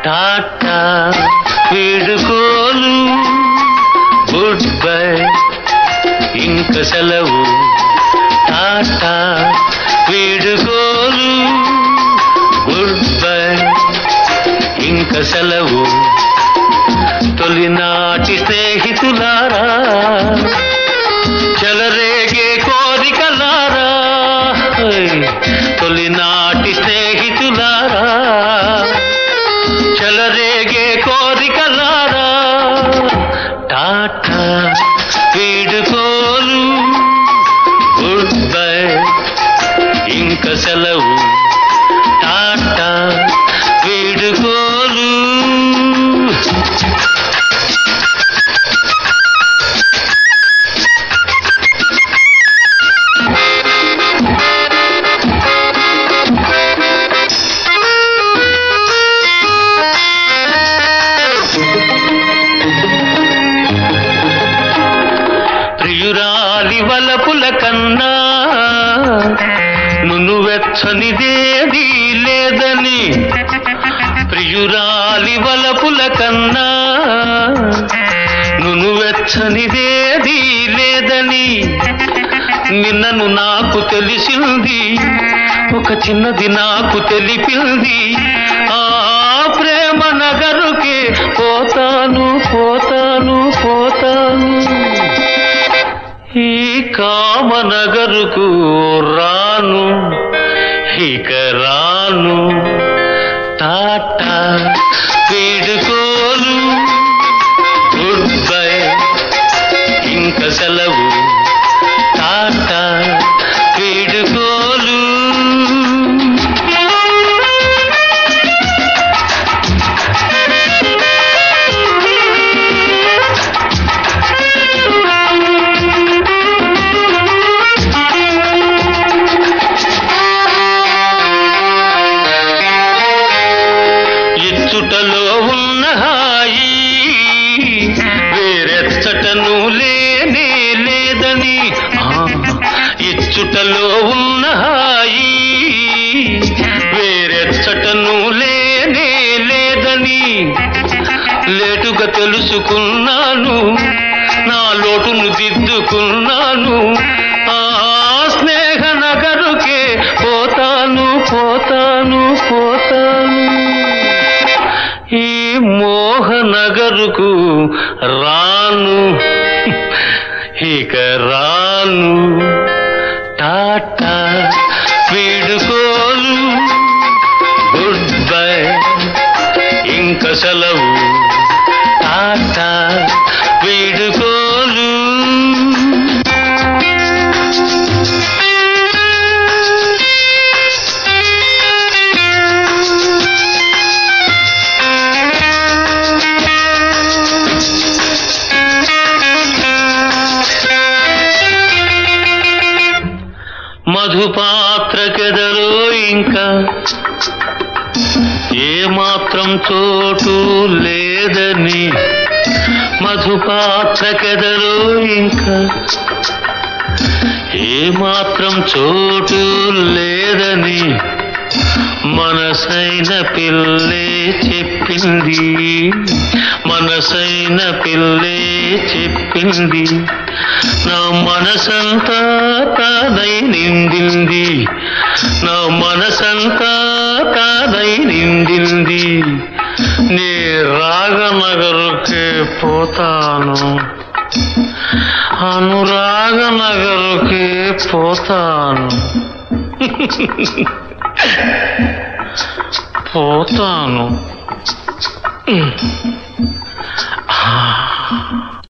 టాటా వీడుకోలు good bye ఇంక సెలవు టాటా వీడుకోలు గుడ్ బై ఇంక సెలవు తొలినాటి స్నేహితులారా చెలరేగే కోరికలారా హై, తొలినాటి స్నేహితులారా చెలరేగే కోరికలారా టాటా వీడుకోలు గుడ్ బై ఇంక సెలవు టాటా వీడుకోలు ప్రియురాలి వలపుల కన్నా నును వెచ్చనిదేది లేదని ప్రియురాలి వలపుల కన్నా నును వెచ్చనిదేది లేదని నిన్నను నాకు తెలిసింది ఒక చిన్నది నాకు తెలిపింది ఆ ప్రేమ నగరుకే పోతాను పోతాను పోతాను ఈ కామనగరుకు రాను ఇక రాను టాటా వీడుకోలు గుడ్ బై ఇంక సెలవు టాటా వీడుకోలు ఇచ్చుటలో ఉన్న హాయి వేరెచ్చటను లేనే లేదని ఆ, ఇచ్చుటలో ఉన్న హాయి వేరెచ్చటను లేనే లేదని లేటుగా తెలుసుకున్నాను నా లోటును దిద్దుకున్నాను ఆ స్నేహ నగరుకే పోతాను పోతాను పోతాను ఈ మోహనగరుకు రాను ఇక రాను టాటా వీడుకోలు గుడ్ బై ఇంక సెలవు టాటా వీడుకోలు మధుపాత్రకెదరో ఇంకా ఏ మాత్రం చోటు లేదని మధుపాత్రకెదరో ఇంకా ఏ మాత్రం చోటు లేదని మనసైన పిల్లే చెప్పింది మనసైన పిల్లే చెప్పింది నా మనసంతా తానై నిండింది నా మనసంతా తానై నిండింది నీ రాగనగరుకే పోతాను అనురాగనగరుకే పోతాను పోతాను